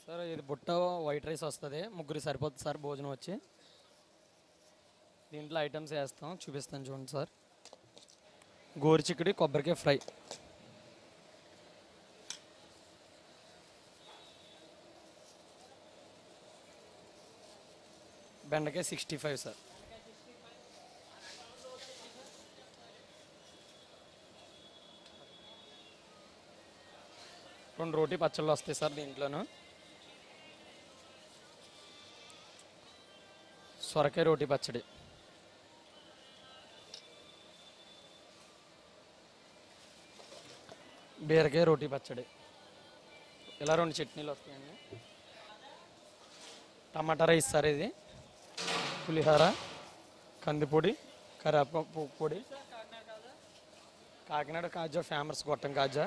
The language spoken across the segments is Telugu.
సార్ ఇది బుట్ట వైట్ రైస్ వస్తుంది ముగ్గురు సరిపోతుంది సార్ భోజనం వచ్చి దీంట్లో ఐటమ్స్ వేస్తాం చూపిస్తాను చూడండి సార్ గోరు చిక్కుడి కొబ్బరికాయ ఫ్రై బెండకాయ సిక్స్టీ ఫైవ్ సార్ రెండు రోటీ పచ్చళ్ళు వస్తాయి సార్ దీంట్లోను సొరకాయ రోటీ పచ్చడి బీరకాయ రోటీ పచ్చడి ఇలా రెండు చట్నీలు వస్తాయండి టమాటా రైస్ సార్ ఇది పులిహోర కందిపొడి కరివేపాకు పొడి కాకినాడ కాజా ఫేమస్ గొట్టం కాజా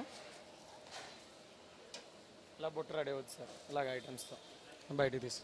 ఇలా బొట్టు రెడీ అవుతుంది సార్ ఇలాగ ఐటమ్స్తో బయటికి తీసి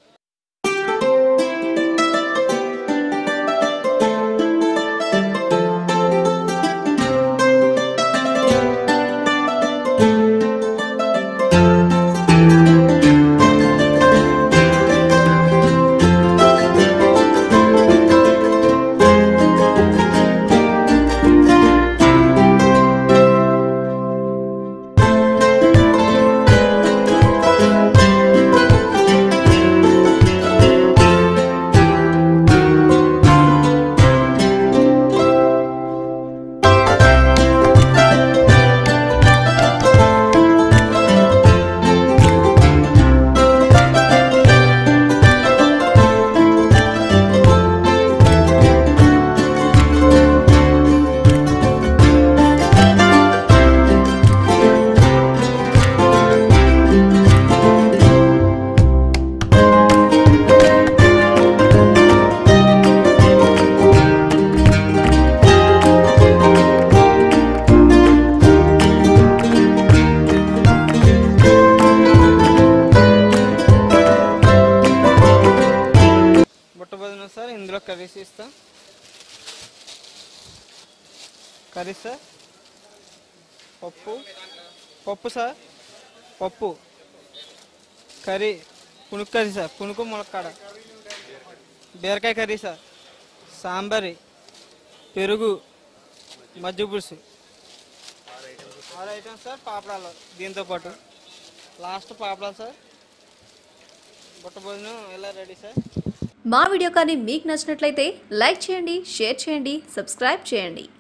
బుట్ట భోజనం సార్ ఇందులో కర్రీస్ ఇస్తాం కర్రీ సార్ పప్పు పప్పు సార్ పప్పు కర్రీ పునుకు కర్రీ సార్ పునుకు ములక్కాడ బీరకాయ కర్రీ సార్ సాంబారి పెరుగు మజ్జిగ పులుసు ఆరు ఐటమ్స్ సార్ పాపడాలు దీంతో పాటు లాస్ట్ పాపడాలు సార్ బుట్ట భోజనం ఎలా రెడీ సార్ మా వీడియో కానీ మీకు నచ్చినట్లయితే లైక్ చేయండి షేర్ చేయండి సబ్స్క్రైబ్ చేయండి